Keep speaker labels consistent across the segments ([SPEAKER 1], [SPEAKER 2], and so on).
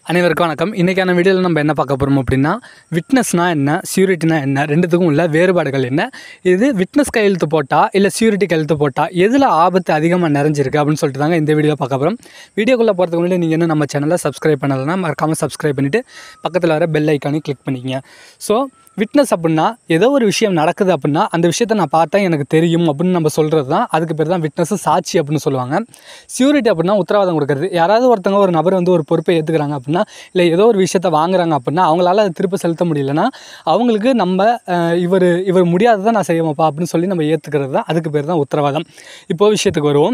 [SPEAKER 1] அனைவருக்கும் வணக்கம் இன்றைக்கான வீடியோவில் நம்ம என்ன பார்க்க போகிறோம் அப்படின்னா விட்னஸ்னா என்ன சியூரிட்டினா என்ன ரெண்டுத்துக்கும் உள்ள வேறுபாடுகள் என்ன இது விட்னஸ் கையெழுத்து போட்டால் இல்லை சியூரிட்டி கையெழுத்து போட்டால் எதில் ஆபத்து அதிகமாக நிறைஞ்சிருக்கு அப்படின்னு சொல்லிட்டு தாங்க இந்த வீடியோ பார்க்க போகிறோம் வீடியோக்குள்ளே போகிறதுக்கு முன்னாடி நீங்கள் இன்னும் நம்ம சேனலை சப்ஸ்கிரைப் பண்ணலைன்னா மறக்காமல் சப்ஸ்கிரைப் பண்ணிவிட்டு பக்கத்தில் வர பெல் ஐக்கானையும் கிளிக் பண்ணிக்கங்க ஸோ விட்னஸ் அப்படின்னா ஏதோ ஒரு விஷயம் நடக்குது அப்படின்னா அந்த விஷயத்தை நான் பார்த்தேன் எனக்கு தெரியும் அப்படின்னு நம்ம சொல்கிறது தான் அதுக்கு பேர் தான் விட்னஸ் சாட்சி அப்படின்னு சொல்லுவாங்க சியூரிட்டி அப்படின்னா உத்தரவாதம் கொடுக்குறது யாராவது ஒருத்தவங்க ஒரு நபர் வந்து ஒரு பொறுப்பை ஏற்றுக்கிறாங்க அப்படின்னா இல்லை ஏதோ ஒரு விஷயத்தை வாங்குறாங்க அப்படின்னா அவங்களால அதை திருப்ப செலுத்த முடியலன்னா அவங்களுக்கு நம்ம அஹ், இவர் இவர் முடியாததை நான் செய்யமாப்பா அப்படின்னு சொல்லி நம்ம ஏற்றுக்கிறது தான் அதுக்கு பேர் தான் உத்தரவாதம் இப்போ விஷயத்துக்கு வருவோம்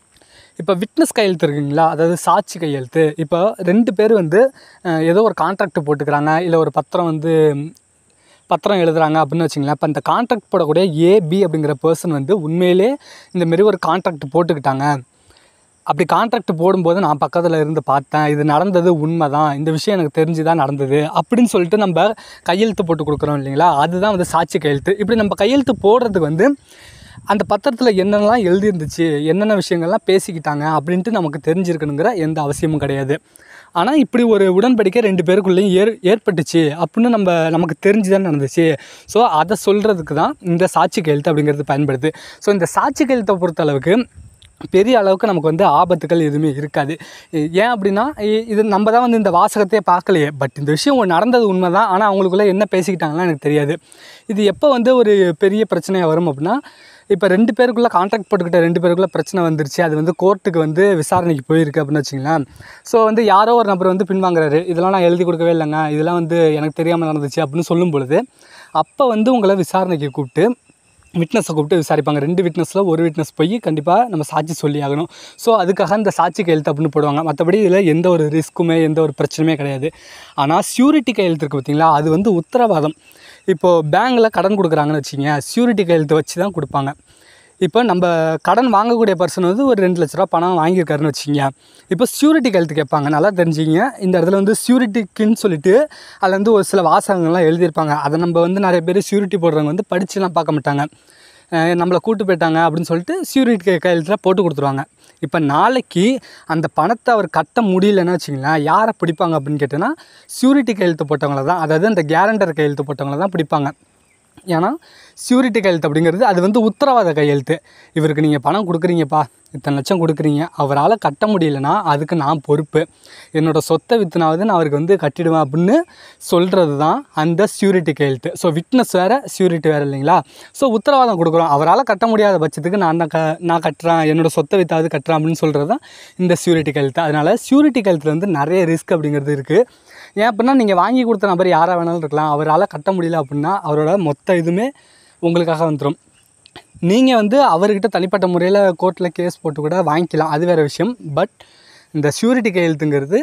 [SPEAKER 1] இப்போ விட்னஸ் கையெழுத்து இருக்குங்களா அதாவது சாட்சி கையெழுத்து இப்போ ரெண்டு பேர் வந்து அஹ், ஏதோ ஒரு கான்ட்ராக்ட் போட்டுக்கிறாங்க இல்லை ஒரு பத்திரம் வந்து பத்திரம் எழுதுறாங்க அப்படின்னு வச்சுங்களேன் இப்போ இந்த கான்ட்ராக்ட் போடக்கூடிய ஏ பி அப்படிங்கிற பர்சன் வந்து உண்மையிலே இந்த மாரி ஒரு கான்ட்ராக்ட் போட்டுக்கிட்டாங்க அப்படி கான்ட்ராக்ட் போடும்போது நான் பக்கத்தில் இருந்து பார்த்தேன் இது நடந்தது உண்மை தான் இந்த விஷயம் எனக்கு தெரிஞ்சு தான் நடந்தது அப்படின்னு சொல்லிட்டு நம்ம கையெழுத்து போட்டு கொடுக்குறோம் இல்லைங்களா அதுதான் வந்து சாட்சி கையெழுத்து இப்படி நம்ம கையெழுத்து போடுறதுக்கு வந்து அந்த பத்திரத்தில் என்னென்னலாம் எழுதியிருந்துச்சு என்னென்ன விஷயங்கள்லாம் பேசிக்கிட்டாங்க அப்படின்ட்டு நமக்கு தெரிஞ்சிருக்கணுங்கிற எந்த அவசியமும் கிடையாது ஆனால் இப்படி ஒரு உடன்படிக்கை ரெண்டு பேருக்குள்ளேயும் ஏற் ஏற்பட்டுச்சு அப்படின்னு நம்ம நமக்கு தெரிஞ்சு தான் நடந்துச்சு ஸோ அதை சொல்கிறதுக்கு தான் இந்த சாட்சி கையெழுத்து அப்படிங்கிறது பயன்படுது ஸோ இந்த சாட்சி கையெழுத்தை பொறுத்தளவுக்கு பெரிய அளவுக்கு நமக்கு வந்து ஆபத்துகள் எதுவுமே இருக்காது இ- ஏன் அப்படின்னா இ- இது நம்ம தான் வந்து இந்த வாசகத்தையே பார்க்கலையே பட் இந்த விஷயம் ஒண்ணு நடந்தது உண்மை தான் ஆனால் அவங்களுக்குள்ளே என்ன பேசிக்கிட்டாங்கலாம் எனக்கு தெரியாது இது எப்போ வந்து ஒரு பெரிய பிரச்சனையாக வரும் அப்படின்னா இப்போ ரெண்டு பேருக்குள்ளே கான்ட்ராக்ட் போட்டுக்கிட்ட ரெண்டு பேருக்குள்ளே பிரச்சனை வந்துருச்சு அது வந்து கோர்ட்டுக்கு வந்து விசாரணைக்கு போயிருக்கு அப்படின்னு வச்சுங்களேன் ஸோ வந்து யாரோ ஒரு நபர் வந்து பின்வாங்குறாரு இதெல்லாம் நான் எழுதி கொடுக்கவே இல்லைங்க இதெல்லாம் வந்து எனக்கு தெரியாமல் நடந்துச்சு அப்படின்னு சொல்லும் பொழுது அப்போ வந்து உங்களை விசாரணைக்கு கூப்பிட்டு விட்னஸை கூப்பிட்டு விசாரிப்பாங்க ரெண்டு விட்னஸில் ஒரு விட்னஸ் போய் கண்டிப்பாக நம்ம சாட்சி சொல்லி ஆகணும் ஸோ அதுக்காக இந்த சாட்சி கையெழுத்து அப்படின்னு போடுவாங்க மற்றபடி இதில் எந்த ஒரு ரிஸ்க்குமே எந்த ஒரு பிரச்சனையுமே கிடையாது ஆனால் சியூரிட்டி கையெழுத்து இருக்குது பார்த்தீங்களா அது வந்து உத்தரவாதம் இப்போது பேங்க்கில் கடன் கொடுக்குறாங்கன்னு வச்சிங்க சியூரிட்டி கையெழுத்து வச்சு தான் கொடுப்பாங்க இப்போ நம்ம கடன் வாங்கக்கூடிய பர்சன் வந்து ஒரு ரெண்டு லட்ச ரூபா பணம் வாங்கியிருக்காருன்னு வச்சுக்கிங்க இப்போ சியூரிட்டி கையெழுத்து கேட்பாங்க நல்லா தெரிஞ்சுங்க இந்த இடத்துல வந்து சியூரிட்டிக்குன்னு சொல்லிட்டு அதில் வந்து ஒரு சில வாசகங்கள்லாம் எழுதியிருப்பாங்க அதை நம்ம வந்து நிறைய பேர் சியூரிட்டி போடுறவங்க வந்து படிச்சுலாம் பார்க்க மாட்டாங்க அஹ் நம்மளை கூட்டு போயிட்டாங்க அப்படின்னு சொல்லிட்டு சியூரிட்டி கையெழுத்தில் போட்டு கொடுத்துருவாங்க இப்போ நாளைக்கு அந்த பணத்தை அவர் கட்ட முடியலன்னு வச்சுங்களேன் யாரை பிடிப்பாங்க அப்படின்னு கேட்டோன்னா சியூரிட்டி கையெழுத்து போட்டவங்கள தான் அதாவது அந்த கேரண்டர் கையெழுத்து போட்டவங்கள தான் பிடிப்பாங்க ஏன்னா சியூரிட்டி கையெழுத்து அப்படிங்கிறது அது வந்து உத்தரவாத கையெழுத்து இவருக்கு நீங்கள் பணம் கொடுக்குறீங்கப்பா இத்தனை லட்சம் கொடுக்குறீங்க அவரால் கட்ட முடியலன்னா அதுக்கு நான் பொறுப்பு என்னோடய சொத்தை விற்றுனாவது நான் அவருக்கு வந்து கட்டிடுவேன் அப்படின்னு சொல்கிறது தான் அந்த சியூரிட்டி கையெழுத்து ஸோ விட்னஸ் வேறு சியூரிட்டி வேறு இல்லைங்களா ஸோ உத்தரவாதம் கொடுக்குறோம் அவரால் கட்ட முடியாத பட்சத்துக்கு நான் தான் க நான் கட்டுறேன் என்னோடய சொத்தை விற்றாவது கட்டுறேன் அப்படின்னு சொல்கிறது தான் இந்த சியூரிட்டி கையெழுத்து அதனால் சியூரிட்டி கையெழுத்தில் வந்து நிறைய ரிஸ்க் அப்படிங்கிறது இருக்குது ஏன் அப்படின்னா நீங்கள் வாங்கி கொடுத்த நபர் யாராக வேணாலும் இருக்கலாம் அவரால் கட்ட முடியல அப்படின்னா அவரோட மொத்த இதுவுமே உங்களுக்காக வந்துடும் நீங்கள் வந்து அவர்கிட்ட தனிப்பட்ட முறையில் கோர்ட்டில் கேஸ் போட்டு கூட வாங்கிக்கலாம் அது வேறு விஷயம் பட் இந்த ஷூரிட்டி கையெழுத்துங்கிறது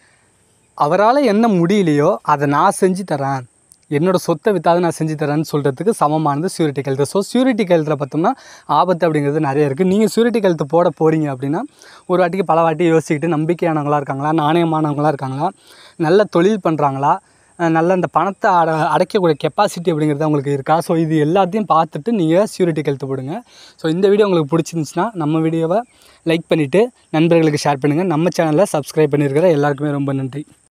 [SPEAKER 1] அவரால் என்ன முடியலையோ அதை நான் செஞ்சு தரேன் என்னோட சொத்தை விற்றாது நான் செஞ்சு தரேன்னு சொல்கிறதுக்கு சமமானது சியூரிட்டி கையெழுத்து ஸோ சியூரிட்டி கையெழுத்தில் பார்த்தோம்னா ஆபத்து அப்படிங்கிறது நிறைய இருக்குது நீங்கள் சியூரிட்டி கையெழுத்து போட போகிறீங்க அப்படின்னா ஒரு வாட்டிக்கு பல வாட்டி யோசிச்சுக்கிட்டு நம்பிக்கையானவங்களா இருக்காங்களா நாணயமானவங்களா இருக்காங்களா நல்ல தொழில் பண்ணுறாங்களா அஹ் நல்ல இந்த பணத்தை அட அடைக்கக்கூடிய கெப்பாசிட்டி அப்படிங்கிறது அவங்களுக்கு இருக்கா ஸோ இது எல்லாத்தையும் பார்த்துட்டு நீங்கள் சியூரிட்டி கழுத்து போடுங்க ஸோ இந்த வீடியோ உங்களுக்கு பிடிச்சிருந்துச்சுன்னா நம்ம வீடியோவை லைக் பண்ணிவிட்டு நண்பர்களுக்கு ஷேர் பண்ணுங்கள் நம்ம சேனலை சப்ஸ்கிரைப் பண்ணியிருக்கிற எல்லாருக்குமே ரொம்ப நன்றி